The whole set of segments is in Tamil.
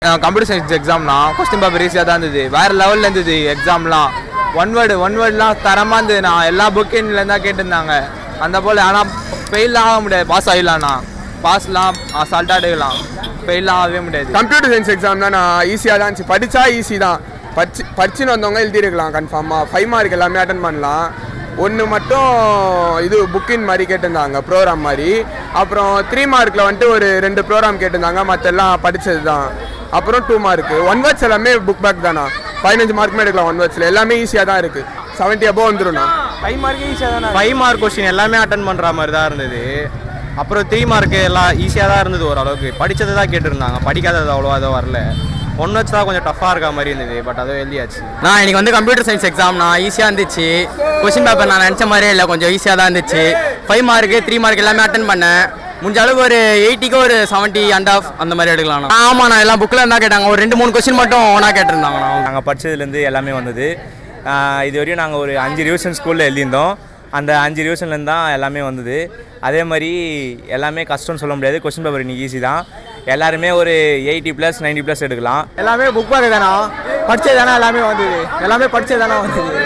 கம்ப்யூட்டர் சயின்ஸ் எக்ஸாம்னா கொஸ்டின் பேப்பர் ஈஸியாக தான் இருந்தது வேறு லெவலில் இருந்தது எக்ஸாம்லாம் ஒன் வேர்டு ஒன் வேர்ட்லாம் தரமாக இருந்ததுண்ணா எல்லா புக்கின்லேருந்து தான் கேட்டிருந்தாங்க அந்த போல் ஆனால் ஃபெயிலாம் ஆக முடியாது பாஸ் ஆகிடலாம்ண்ணா பாஸ்லாம் அசால்ட்டாக எடுக்கலாம் ஃபெயிலாம் ஆகவே முடியாது கம்ப்யூட்டர் சயின்ஸ் எக்ஸாம் தான் நான் ஈஸியாக தான் இருந்துச்சு படித்தா ஈஸி தான் படிச்சு படிச்சுன்னு வந்தவங்க எழுதிருக்கலாம் கன்ஃபார்மாக ஃபைவ் மார்க் எல்லாமே அட்டன் பண்ணலாம் ஒன்று மட்டும் இது புக்கின் மாதிரி கேட்டிருந்தாங்க ப்ரோக்ராம் மாதிரி அப்புறம் த்ரீ மார்க்கில் வந்துட்டு ஒரு ரெண்டு ப்ரோக்ராம் கேட்டிருந்தாங்க மற்றெல்லாம் படித்தது தான் அப்புறம் டூ மார்க்கு ஒன் வேர்ட்ஸ் எல்லாமே புக் பேக் தானா பதினஞ்சு மார்க்குமே எடுக்கலாம் ஒன் வேர்ட்ஸில் எல்லாமே ஈஸியாக தான் இருக்குது செவன்ட்டி அபோவ் வந்துடும்ண்ணா ஃபைவ் மார்க்கே ஈஸியாக தானே ஃபைவ் மார்க் கொஸ்டின் எல்லாமே அட்டன் பண்ணுற மாதிரி தான் இருந்தது அப்புறம் த்ரீ மார்க்கு எல்லாம் ஈஸியாக தான் இருந்தது ஓரளவுக்கு படித்தது தான் கேட்டிருந்தாங்க படிக்காதது அவ்வளோ அதோ வரல ஒன்று வச்சு தான் கொஞ்சம் டஃப்பாக இருக்க மாதிரி இருந்தது பட் அதுவும் எழுதியாச்சு நான் இன்னைக்கு வந்து கம்ப்யூட்டர் சயின்ஸ் எக்ஸாம் நான் ஈஸியாக இருந்துச்சு கொஸ்டின் பேப்பர் நான் நினச்ச மாதிரியே இல்லை கொஞ்சம் ஈஸியாக தான் இருந்துச்சு ஃபைவ் மார்க்கு த்ரீ மார்க் எல்லாமே அட்டன் பண்ணேன் முடிஞ்ச அளவுக்கு ஒரு எயிட்டிக்கு ஒரு செவன்ட்டி அண்ட் ஆஃப் அந்த மாதிரி எடுக்கலாம் ஆமாம் நான் எல்லாம் புக்கில் இருந்தால் கேட்டாங்க ஒரு ரெண்டு மூணு கொஸ்டின் மட்டும் ஒன்றா கேட்டிருந்தாங்க நாங்கள் படித்ததுலேருந்து எல்லாமே வந்தது ஆஹ் இது வரையும் நாங்கள் ஒரு அஞ்சு ரிவிஷன் ஸ்கூலில் எழுதியிருந்தோம் அந்த அஞ்சு ரிவிஷன்லேருந்து தான் எல்லாமே வந்தது அதே மாதிரி எல்லாமே கஷ்டம்னு சொல்ல முடியாது கொஸ்டின் பேப்பர் இன்னைக்கு ஈஸி தான் எல்லாருமே ஒரு எயிட்டி ப்ளஸ் 90 ப்ளஸ் எடுக்கலாம் எல்லாமே புக் பேக் தானா படிச்சது தானே எல்லாமே வந்தது எல்லாமே படிச்சது தானே வந்தது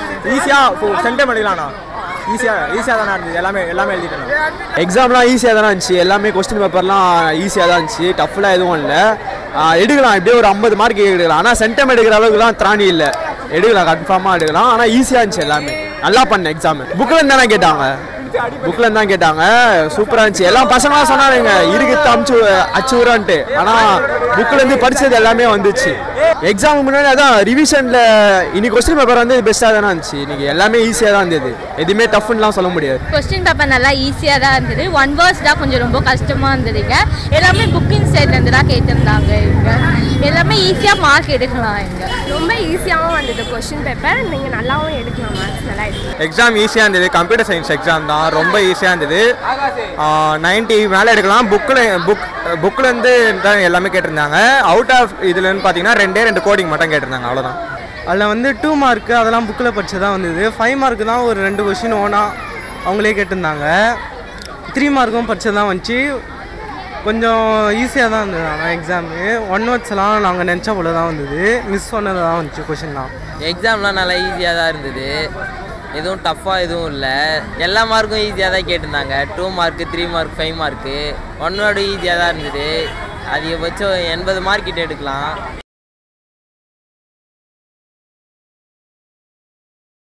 ஈஸியாக சென்டம் எடுக்கலாம்ண்ணா ஈஸியாக ஈஸியாக தானே இருந்தது எல்லாமே எல்லாமே எழுதிட்டேன் எக்ஸாம்லாம் ஈஸியாக தானே இருந்துச்சு எல்லாமே கொஸ்டின் பேப்பர்லாம் ஈஸியாக தான் இருந்துச்சு டஃப்லாம் எதுவும் இல்லை எடுக்கலாம் இப்படியே ஒரு ஐம்பது மார்க் எடுக்கலாம் ஆனால் சென்டம் எடுக்கிற அளவுக்குலாம் திராணி இல்லை எடுக்கலாம் கன்ஃபார்மாக எடுக்கலாம் ஆனால் ஈஸியாக இருந்துச்சு எல்லாமே நல்லா பண்ணேன் எக்ஸாம் புக்கில் தானே கேட்டாங்க புக்கில் தான் கேட்டாங்க சூப்பராக இருந்துச்சு எல்லாம் பசங்களாம் சொன்னாருங்க இருக்கு அமுச்சு அச்சுறான்ட்டு ஆனால் புக்கில் இருந்து படிச்சது எல்லாமே வந்துச்சு எக்ஸாமுக்கு முன்னாடி அதான் ரிவிஷனில் இன்னைக்கு கொஸ்டின் பேப்பர் வந்து பெஸ்ட்டாக தானே இருந்துச்சு இன்னைக்கு எல்லாமே ஈஸியாக தான் இருந்தது எதுவுமே டஃப்னுலாம் சொல்ல முடியாது கொஸ்டின் பேப்பர் நல்லா ஈஸியாக தான் இருந்தது ஒன் வேர்ட்ஸ் தான் கொஞ்சம் ரொம்ப கஷ்டமாக இருந்ததுங்க எல்லாமே புக்கிங் சைட்லேருந்து தான் கேட்டிருந்தாங்க இங்க எல்லாமே ஈஸியாக மார்க் எடுக்கலாம் இங்கே ரொம்ப ஈஸியாகவும் வந்தது கொஷின் பேப்பர் நீங்கள் நல்லாவும் எடுக்கலாம் மார்க்ஸ் நல்லா எடுக்கலாம் எக்ஸாம் ஈஸியாக இருந்தது கம்ப்யூட்டர் சயின்ஸ் எக்ஸாம் தான் ரொம்ப ஈஸியாக இருந்தது நைன்ட்டி மேலே எடுக்கலாம் புக்கில் புக் புக்கிலேருந்து தான் எல்லாமே கேட்டிருந்தாங்க அவுட் ஆஃப் இதுலன்னு பார்த்தீங்கன்னா ரெண்டே ரெண்டு கோடிங் மட்டும் கேட்டிருந்தாங்க அவ்வளோதான் அதில் வந்து டூ மார்க்கு அதெல்லாம் புக்கில் படிச்சு தான் வந்தது ஃபைவ் மார்க்கு தான் ஒரு ரெண்டு கொஷின் ஓனாக அவங்களே கேட்டிருந்தாங்க த்ரீ மார்க்கும் படிச்சது தான் வந்துச்சு கொஞ்சம் ஈஸியாக தான் இருந்தது ஆனால் எக்ஸாமு ஒன் வேர்ட்ஸ்லாம் நாங்கள் நினச்ச போல தான் வந்தது மிஸ் பண்ணது தான் வந்துச்சு கொஷின்லாம் எக்ஸாம்லாம் நல்லா ஈஸியாக தான் இருந்தது எதுவும் டஃப்பாக எதுவும் இல்லை எல்லா மார்க்கும் ஈஸியாக தான் கேட்டிருந்தாங்க two mark three mark five mark ஒன்னோட ஈஸியாக தான் இருந்தது அதிகபட்சம் எண்பது மார்க் கிட்ட எடுக்கலாம்